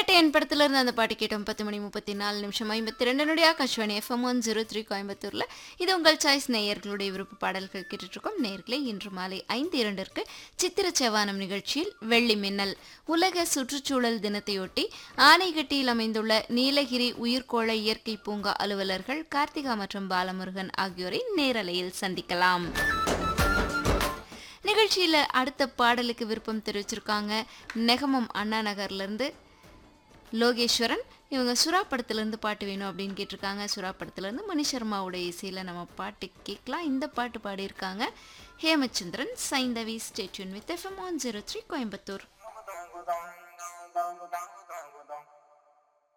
வேட்டையன் படத்துல இருந்து அந்த பாட்டு கேட்டோம் பத்து மணி முப்பத்தி நாலு நிமிஷம் ஐம்பத்தி ரெண்டு நொடியா கஷ்வானி எஃப்எம் ஒன் ஜீரோ த்ரீ கோயம்புத்தூர்ல இது உங்கள் சாய்ஸ் நேயர்களுடைய விருப்ப பாடல்கள் கேட்டுட்டு இருக்கோம் நேயர்களே இன்று மாலை ஐந்து இரண்டிற்கு சித்திர செவ்வானம் நிகழ்ச்சியில் வெள்ளி மின்னல் உலக சுற்றுச்சூழல் தினத்தையொட்டி ஆனைகட்டியில் அமைந்துள்ள நீலகிரி உயிர்கோள இயற்கை பூங்கா அலுவலர்கள் கார்த்திகா மற்றும் பாலமுருகன் ஆகியோரை நேரலையில் சந்திக்கலாம் நிகழ்ச்சியில் அடுத்த பாடலுக்கு விருப்பம் தெரிவிச்சிருக்காங்க நெகமம் அண்ணா நகர்லேருந்து லோகேஸ்வரன் இவங்க சுறா படத்துலேருந்து பாட்டு வேணும் அப்படின்னு கேட்டிருக்காங்க சுறா படத்துலேருந்து மணி சர்மாவோட இசையில் நம்ம பாட்டு கேட்கலாம் இந்த பாட்டு பாடியிருக்காங்க Hemachandran Saindhavi stay tuned with FM one zero three Coimbatore